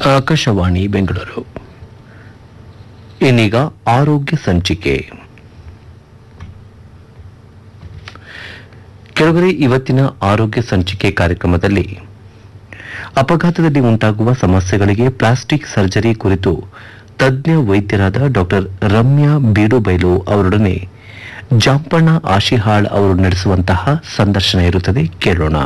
ಆಕಾಶವಾಣಿ ಬೆಂಗಳೂರು ಇನ್ನೀಗ ಆರೋಗ್ಯ ಸಂಚಿಕೆ ಕೆಲವರೇ ಇವತ್ತಿನ ಆರೋಗ್ಯ ಸಂಚಿಕೆ ಕಾರ್ಯಕ್ರಮದಲ್ಲಿ ಅಪಘಾತದಲ್ಲಿ ಉಂಟಾಗುವ ಸಮಸ್ಯೆಗಳಿಗೆ ಪ್ಲಾಸ್ಟಿಕ್ ಸರ್ಜರಿ ಕುರಿತು ತಜ್ಞ ವೈದ್ಯರಾದ ಡಾಕ್ಟರ್ ರಮ್ಯಾ ಬೀಡುಬೈಲು ಅವರೊಡನೆ ಜಾಂಪಣ್ಣ ಆಶಿಹಾಳ್ ಅವರು ನಡೆಸುವಂತಹ ಸಂದರ್ಶನ ಇರುತ್ತದೆ ಕೇಳೋಣ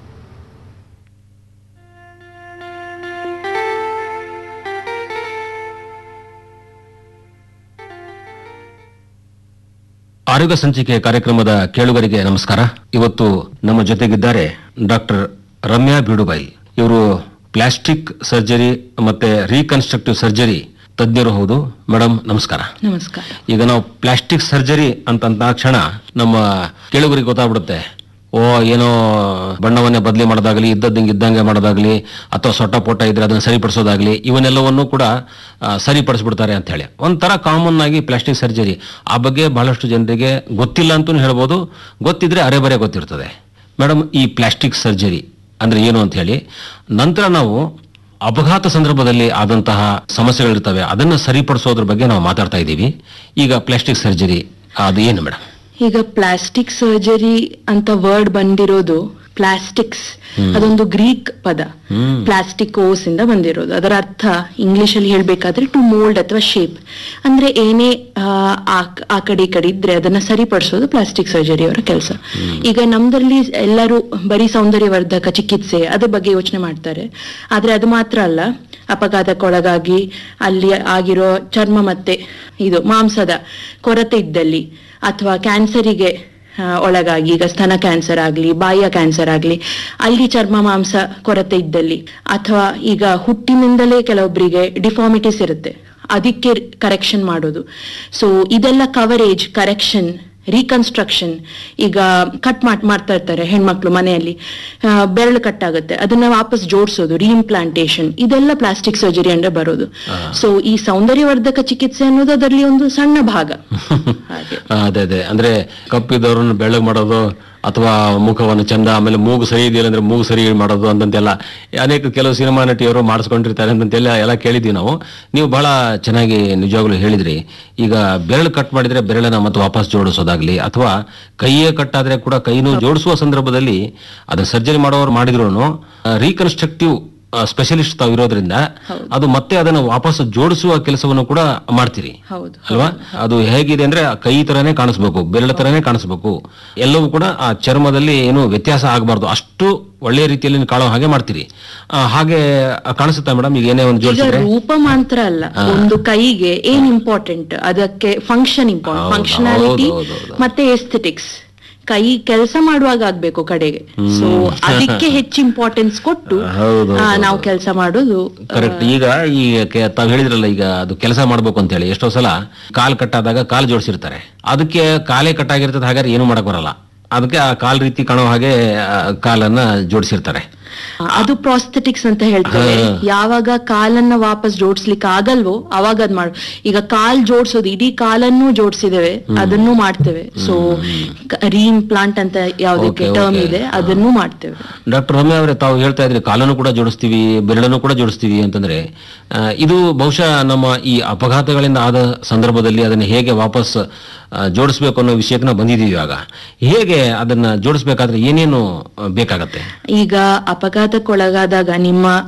ಆರೋಗ್ಯ ಸಂಚಿಕೆ ಕಾರ್ಯಕ್ರಮದ ಕೇಳುಗರಿಗೆ ನಮಸ್ಕಾರ ಇವತ್ತು ನಮ್ಮ ಜೊತೆಗಿದ್ದಾರೆ ಡಾಕ್ಟರ್ ರಮ್ಯಾ ಬೀಡುಬಾಯಿ ಇವರು ಪ್ಲಾಸ್ಟಿಕ್ ಸರ್ಜರಿ ಮತ್ತೆ ರೀಕನ್ಸ್ಟ್ರಕ್ಟಿವ್ ಸರ್ಜರಿ ತಜ್ಞರು ಹೌದು ಮೇಡಮ್ ನಮಸ್ಕಾರ ನಮಸ್ಕಾರ ಈಗ ನಾವು ಪ್ಲಾಸ್ಟಿಕ್ ಸರ್ಜರಿ ಅಂತ ಕ್ಷಣ ನಮ್ಮ ಕೇಳುಗರಿಗೆ ಗೊತ್ತಾಗ್ಬಿಡುತ್ತೆ ಓ ಏನೋ ಬಣ್ಣವನ್ನೇ ಬದಲಿ ಮಾಡೋದಾಗ್ಲಿ ಇದ್ದದ್ದಂಗೆ ಇದ್ದಂಗೆ ಮಾಡೋದಾಗ್ಲಿ ಅಥವಾ ಸೊಟ್ಟ ಪೊಟ್ಟ ಇದ್ರೆ ಅದನ್ನ ಸರಿಪಡಿಸೋದಾಗ್ಲಿ ಇವನ್ನೆಲ್ಲವನ್ನು ಕೂಡ ಆ, ಸರಿಪಡಿಸ್ಬಿಡ್ತಾರೆ ಅಂತ ಹೇಳಿ ಒಂಥರ ಕಾಮನ್ ಆಗಿ ಪ್ಲಾಸ್ಟಿಕ್ ಸರ್ಜರಿ ಆ ಬಗ್ಗೆ ಬಹಳಷ್ಟು ಜನರಿಗೆ ಗೊತ್ತಿಲ್ಲ ಅಂತಲೂ ಹೇಳ್ಬೋದು ಗೊತ್ತಿದ್ರೆ ಅರೆಬರೆ ಗೊತ್ತಿರ್ತದೆ ಮೇಡಮ್ ಈ ಪ್ಲಾಸ್ಟಿಕ್ ಸರ್ಜರಿ ಅಂದ್ರೆ ಏನು ಅಂತ ಹೇಳಿ ನಂತರ ನಾವು ಅಪಘಾತ ಸಂದರ್ಭದಲ್ಲಿ ಆದಂತಹ ಸಮಸ್ಯೆಗಳಿರ್ತವೆ ಅದನ್ನು ಸರಿಪಡಿಸೋದ್ರ ಬಗ್ಗೆ ನಾವು ಮಾತಾಡ್ತಾ ಇದ್ದೀವಿ ಈಗ ಪ್ಲಾಸ್ಟಿಕ್ ಸರ್ಜರಿ ಅದು ಏನು ಮೇಡಮ್ ಈಗ ಪ್ಲಾಸ್ಟಿಕ್ ಸರ್ಜರಿ ಅಂತ ವರ್ಡ್ ಬಂದಿರೋದು ಪ್ಲಾಸ್ಟಿಕ್ಸ್ ಅದೊಂದು ಗ್ರೀಕ್ ಪದ ಹ್ಮ್. ಪ್ಲಾಸ್ಟಿಕೋಸ್ ಇಂದ ಬಂದಿರೋದು ಅದರ ಅರ್ಥ ಇಂಗ್ಲಿಷ್ ಅಲ್ಲಿ ಹೇಳ್ಬೇಕಾದ್ರೆ ಟು ಮೋಲ್ಡ್ ಅಥವಾ ಶೇಪ್ ಅಂದ್ರೆ ಏನೇ ಆ, ಆ- ಆ ಕಡೆ ಈ ಕಡೆ ಇದ್ರೆ ಅದನ್ನ ಸರಿಪಡಿಸೋದು ಪ್ಲಾಸ್ಟಿಕ್ ಸರ್ಜರಿ ಅವರ ಕೆಲಸ ಈಗ ನಮ್ದ್ರಲ್ಲಿ ಎಲ್ಲರೂ ಬರೀ ಸೌಂದರ್ಯವರ್ಧಕ ಚಿಕಿತ್ಸೆ ಅದ್ರ ಬಗ್ಗೆ ಯೋಚನೆ ಮಾಡ್ತಾರೆ ಆದ್ರೆ ಅದು ಮಾತ್ರ ಅಲ್ಲ ಅಪಘಾತಕ್ಕೊಳಗಾಗಿ ಅಲ್ಲಿ ಆಗಿರೋ ಚರ್ಮ ಮತ್ತೆ ಇದು ಮಾಂಸದ ಕೊರತೆ ಇದ್ದಲ್ಲಿ ಅಥವಾ ಕ್ಯಾನ್ಸರಿಗೆ ಆ, ಒಳಗಾಗಿ ಈಗ ಸ್ತನ ಕ್ಯಾನ್ಸರ್ ಆಗಲಿ ಬಾಯಿಯ ಕ್ಯಾನ್ಸರ್ ಆಗಲಿ ಅಲ್ಲಿ ಚರ್ಮ ಮಾಂಸ ಕೊರತೆ ಇದ್ದಲ್ಲಿ ಅಥವಾ ಈಗ ಹುಟ್ಟಿನಿಂದಲೇ ಕೆಲವೊಬ್ಬರಿಗೆ ಡಿಫಾರ್ಮಿಟೀಸ್ ಇರುತ್ತೆ ಅದಕ್ಕೆ ಕರೆಕ್ಷನ್ ಮಾಡೋದು ಸೊ ಇದೆಲ್ಲ ಕವರೇಜ್ ಕರೆಕ್ಷನ್ ರೀಕನ್ಸ್ಟ್ರಕ್ಷನ್ ಈಗ ಕಟ್ ಮಾಡ್ ಮಾಡ್ತಾ ಇರ್ತಾರೆ ಹೆಣ್ಮಕ್ಳು ಮನೆಯಲ್ಲಿ ಆ, ಬೆರಳು ಕಟ್ ಆಗುತ್ತೆ ಅದನ್ನ ವಾಪಸ್ ಜೋಡಿಸೋದು ರೀಇಂಪ್ಲಾಂಟೇಶನ್ ಇದೆಲ್ಲ ಪ್ಲಾಸ್ಟಿಕ್ ಸರ್ಜರಿ ಅಂದ್ರೆ ಬರೋದು ಸೊ ಈ ಸೌಂದರ್ಯವರ್ಧಕ ಚಿಕಿತ್ಸೆ ಅನ್ನೋದು ಅದರಲ್ಲಿ ಒಂದು ಸಣ್ಣ ಭಾಗ ಹಾಗೆ ಆ, ಅದೇ ಅದೇ ಅಂದ್ರೆ ಕಪ್ಪಿದವ್ರನ್ನ ಬೆಳ್ಳಗ್ ಮಾಡೋದು ಅಥವಾ ಮುಖವನ್ನು ಚಂದ ಆಮೇಲೆ ಮೂಗು ಸರಿ ಇದೆಯಲ್ಲ ಅಂದ್ರೆ ಮೂಗು ಸರಿ ಮಾಡೋದು ಅಂತಂತೆಲ್ಲ ಅನೇಕ ಕೆಲವು ಸಿನಿಮಾ ನಟಿಯವರು ಮಾಡಿಸ್ಕೊಂಡಿರ್ತಾರೆ ಅಂತಂತೆಲ್ಲ ಎಲ್ಲ ಕೇಳಿದ್ವಿ ನಾವು ನೀವು ಬಹಳ ಚೆನ್ನಾಗಿ ನಿಜವಾಗ್ಲೂ ಹೇಳಿದ್ರಿ ಈಗ ಬೆರಳು ಕಟ್ ಮಾಡಿದ್ರೆ ಬೆರಳನ್ನ ಮತ್ತೆ ವಾಪಸ್ ಜೋಡಿಸೋದಾಗ್ಲಿ ಅಥವಾ ಕೈಯೇ ಕಟ್ಟಾದ್ರೆ ಕೂಡ ಕೈನೂ ಜೋಡಿಸುವ ಸಂದರ್ಭದಲ್ಲಿ ಅದನ್ನ ಸರ್ಜರಿ ಮಾಡೋರು ಮಾಡಿದ್ರು ರೀಕನ್ಸ್ಟ್ರಕ್ಟಿವ್ ಸ್ಪೆಷಲಿಸ್ಟ್ ತಾವು ಇರೋದ್ರಿಂದ ಅದು ಮತ್ತೆ ಅದನ್ನು ವಾಪಸ್ ಜೋಡಿಸುವ ಕೆಲಸವನ್ನು ಕೂಡ ಮಾಡ್ತೀರಿ ಹೌದು ಅಲ್ವಾ ಅದು ಹೇಗಿದೆ ಅಂದ್ರೆ ಆ ಕೈ ತರನೇ ಕಾಣಿಸ್ಬೇಕು ಬೆರಳ ತರನೇ ಕಾಣಿಸ್ಬೇಕು ಎಲ್ಲವೂ ಕೂಡ ಆ ಚರ್ಮದಲ್ಲಿ ಏನು ವ್ಯತ್ಯಾಸ ಆಗಬಾರ್ದು ಅಷ್ಟು ಒಳ್ಳೆಯ ರೀತಿಯಲ್ಲಿ ನೀವು ಕಾಣೋ ಹಾಗೆ ಮಾಡ್ತೀರಿ ಆ, ಹಾಗೆ ಕಾಣಿಸುತ್ತಾ ಮೇಡಮ್ ಈಗ ಏನೇ ಒಂದು ಈಗ ಜೋಡಿಸಿದ್ರೆ ರೂಪ ಮಾತ್ರ ಅಲ್ಲ ಒಂದು ಕೈಗೆ ಏನ್ ಇಂಪಾರ್ಟೆಂಟ್ ಅದಕ್ಕೆ ಫಂಕ್ಷನ್ ಇಂಪಾರ್ಟೆಂಟ್ ಹೌದು, ಫಂಕ್ಷನಾಲಿಟಿ ಹೌದು, ಹೌದು, ಹೌದು. ಮತ್ತೆ ಎಸ್ಥೆಟಿಕ್ಸ್ ಕೈ ಕೆಲಸ ಮಾಡುವಾಗ ಆಗ್ಬೇಕು ಕಡೆಗೆ ಸೊ ಅದಕ್ಕೆ ಹೆಚ್ಚು ಇಂಪಾರ್ಟೆನ್ಸ್ ಕೊಟ್ಟು ಹೌದು, ಆ, ಹೌದು, ನಾವು ಕೆಲಸ ಮಾಡೋದು ಕರೆಕ್ಟ್ ಈಗ ಈ ಕೆ- ತಾವ್ ಹೇಳಿದ್ರಲ್ಲ ಈಗ ಅದು ಕೆಲಸ ಮಾಡ್ಬೇಕು ಅಂತ ಹೇಳಿ ಎಷ್ಟೋ ಸಲ ಕಾಲ್ ಕಟ್ಟಾದಾಗ ಕಾಲ್ ಜೋಡಿಸಿರ್ತಾರೆ ಅದಕ್ಕೆ ಕಾಲೇ ಕಟ್ಟಾಗಿರ್ತದೆ ಹಾಗಾದ್ರೆ ಏನು ಮಾಡಕ್ ಬರಲ್ಲ ಅದಕ್ಕೆ ಆ ಕಾಲ್ ರೀತಿ ಕಾಣೋ ಹಾಗೆ ಆ, ಕಾಲನ್ನ ಜೋಡಿಸಿರ್ತಾರೆ ಅದು ಪ್ರಾಸ್ಥೆಟಿಕ್ಸ್ ಅಂತ ಹೇಳ್ತೇವೆ ಯಾವಾಗ ಕಾಲನ್ನ ವಾಪಸ್ ಜೋಡಿಸ್ಲಿಕ್ಕೆ ಆಗಲ್ವೋ ಅವಾಗ ಅದ್ ಮಾಡು ಈಗ ಕಾಲ್ ಜೋಡಿಸೋದು ಇಡೀ ಕಾಲನ್ನು ಜೋಡಿಸಿದ್ದೇವೆ ಅದನ್ನು ಮಾಡ್ತೇವೆ ಸೊ ರೀಇಂಪ್ಲಾಂಟ್ ಅಂತ ಯಾವ್ದಕ್ಕೆ Okay, ಟರ್ಮ್ okay. ಇದೆ ಅದನ್ನು ಮಾಡ್ತೇವೆ ಡಾಕ್ಟರ್ ರಮ್ಯಾ ಅವರೇ ತಾವು ಹೇಳ್ತಾ ಇದ್ರಿ ಕಾಲನ್ನು ಕೂಡ ಜೋಡಿಸ್ತೀವಿ ಬೆರಳನ್ನು ಕೂಡ ಜೋಡಿಸ್ತೀವಿ ಅಂತಂದ್ರೆ ಆ, ಇದು ಬಹುಶಃ ನಮ್ಮ ಈ ಅಪಘಾತಗಳಿಂದ ಆದ ಸಂದರ್ಭದಲ್ಲಿ ಅದನ್ನು ಹೇಗೆ ವಾಪಸ್ ಆ, ಜೋಡಿಸ್ಬೇಕು ಅನ್ನೋ ವಿಷಯಕ್ಕೆ ನಾವು ಬಂದಿದ್ದೀವಿ ಇವಾಗ ಹೇಗೆ ಅದನ್ನ ಜೋಡಿಸ್ಬೇಕಾದ್ರೆ ಏನೇನು ಆ, ಬೇಕಾಗತ್ತೆ ಈಗ ಅಪಘಾತಕ್ಕೊಳಗಾದಾಗ ನಿಮ್ಮ